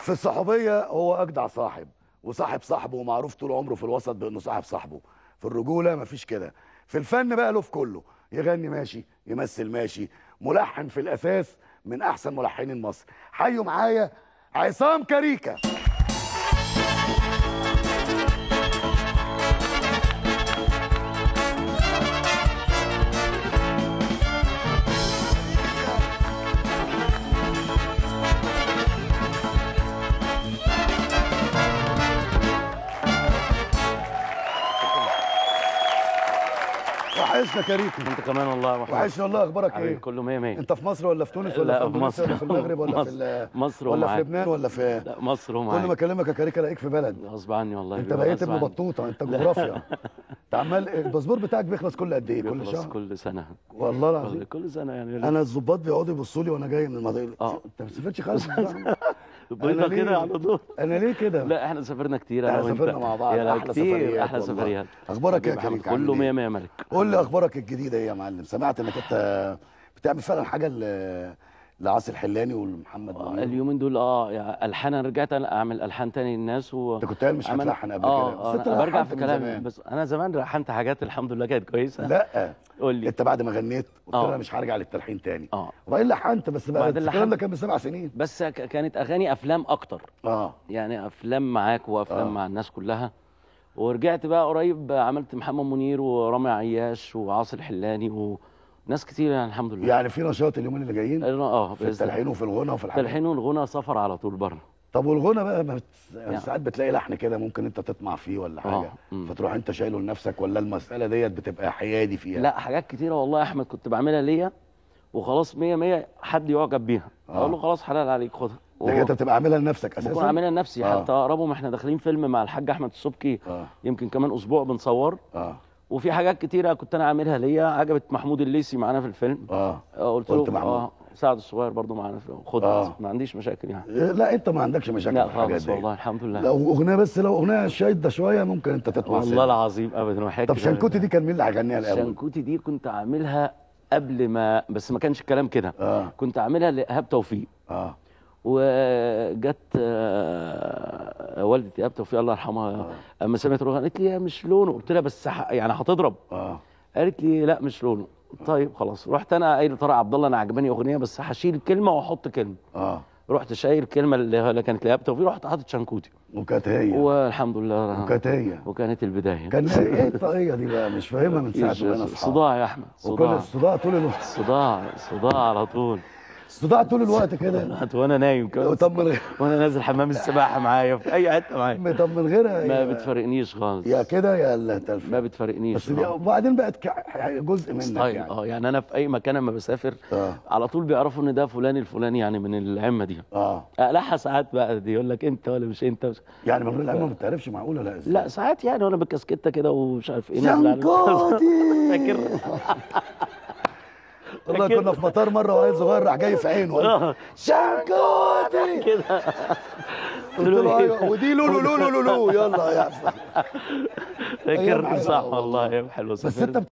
في الصحوبيه هو اجدع صاحب وصاحب صاحبه ومعروف طول عمره في الوسط بانه صاحب صاحبه في الرجوله مفيش كده في الفن بقى له في كله يغني ماشي يمثل ماشي ملحن في الاساس من احسن ملحنين مصر حيوا معايا عصام كاريكا وحشنا كاريكا انت كمان والله يا محمد وحشنا والله اخبارك حبيبي ايه كله 100 100 انت في مصر ولا في تونس ولا لا، في في اندونيسيا ولا مصر. في المغرب ولا في مصر. ال- مصر ولا في ومعاك. لبنان ولا في لا مصر كل ما ومعاك اكلمك يا كاريكا الاقيك في بلد غصب عني والله انت بيبقى بقيت غصب ابن عني. بطوطه انت جغرافيا انت عمال الباسبور بتاعك بيخلص كل قد ايه كل بيخلص شهر كل سنه والله العظيم والله كل سنه يعني انا الظباط بيقعدوا يبصوا لي وانا جاي من المضيق اه. انت ما سافرتش خالص بيضه أنا ليه؟ كده على طول انا ليه كده لا احنا سافرنا كتير انا احنا وانت سافرنا مع بعض يا لا احلى كتير سفريات احلى والله. سفريات اخبارك ايه يا حبيبي كريم محمد، كله عامل 100 ايه؟ 100 ملك قول لي اخبارك الجديده ايه يا معلم سمعت انك انت بتعمل فعلا حاجه ل- لعاصي الحلاني والمحمد آه، منير اليومين دول اه يعني الحان انا رجعت أنا اعمل الحان تاني للناس و انت كنت قايل مش عمل- هتلحن قبل اه كده اه بس انت أنا برجع لحنت في من كلامي زمان. بس انا زمان لحنت حاجات الحمد لله كانت كويسه لا قول لي انت بعد ما غنيت قلت اه. انا مش هرجع للتلحين تاني اه وبعدين لحنت بس بقى وبعدين الكلام ده لحنت. كان من سبع سنين بس ك- كانت اغاني افلام اكتر اه يعني افلام معاك وافلام آه. مع الناس كلها ورجعت بقى قريب عملت محمد منير ورامي عياش وعاصي الحلاني وناس كتير يعني الحمد لله يعني في نشاط اليومين اللي جايين أنا- اه في بإذن التلحين الله. وفي الغنى وفي الحاجات التلحين والغنى سفر على طول بره طب والغنى بقى ما بت... يعني. ساعات بتلاقي لحن كده ممكن انت تطمع فيه ولا حاجه اه. مم. فتروح انت شايله لنفسك ولا المساله ديت بتبقى حيادي فيها لا حاجات كتيره والله يا احمد كنت بعملها ليا وخلاص 100 100 حد يعجب بيها آه. اقول له خلاص حلال عليك خدها لكن انت بتبقى عاملها لنفسك اساسا بكون عاملها لنفسي آه. حتى اقربهم احنا داخلين فيلم مع الحاج احمد السبكي اه يمكن كمان اسبوع بنصور اه وفي حاجات كتيره كنت انا عاملها ليا عجبت محمود الليثي معانا في الفيلم اه آه، قلت قلت له محمود. اه سعد الصغير برضو معانا في الفيلم خد آه. ما عنديش مشاكل يعني لا انت ما عندكش مشاكل لا في الحاجات خالص دي والله الحمد لله لو اغنيه بس لو اغنيه شايده شويه ممكن انت تطلع والله سنة. العظيم ابدا وحياة طب كده. شنكوتي دي كان مين اللي هيغنيها الاول شنكوتي دي كنت عاملها قبل ما بس ما كانش الكلام كده اه كنت عاملها لايهاب توفيق اه وجت آه، والدة ايهاب توفيق الله يرحمها اما سمعت الاغنيه قالت لي يا مش لونه قلت لها بس ح- يعني هتضرب اه قالت لي لا مش لونه طيب خلاص رحت انا قايل لطارق عبد الله انا عجباني اغنيه بس هشيل كلمه واحط كلمه اه رحت شايل الكلمه اللي اللي كانت لايهاب توفيق رحت حاطط شنكوتي وكانت هي والحمد لله وكانت هي وكانت البدايه كان ايه الطاقيه دي بقى مش فاهمها من ساعه ما انا اصحاب صداع يا احمد وكل صداع الصداع طول الوقت صداع صداع على طول الصداع طول الوقت كده وانا نايم كده طب من غير وانا نازل حمام السباحه معايا في اي حته معايا طب من غيرها ما يا- بتفرقنيش خالص يا كده يا التلفزيون ما بتفرقنيش بس دي خالص. وبعدين بقت ك- جزء منك ستايل يعني اه يعني انا في اي مكان اما بسافر اه على طول بيعرفوا ان ده فلان الفلاني يعني من العمه دي اه اقلعها ساعات بقى دي يقول لك انت ولا مش انت مش... يعني من غير العلم ما بتعرفش معقوله لا إزاي؟ لا ساعات يعني وانا بالكاسكته كده ومش عارف ايه نازل على- شنكوتي فاكر والله فاكر. كنا في مطار مره وعيل صغير راح جاي في عينه اه شنكوتي كده قلت له ايوه ودي لولو لولو لولو يلا يا فاكر حلوة صح والله. والله ايام حلوه بس سافرت. انت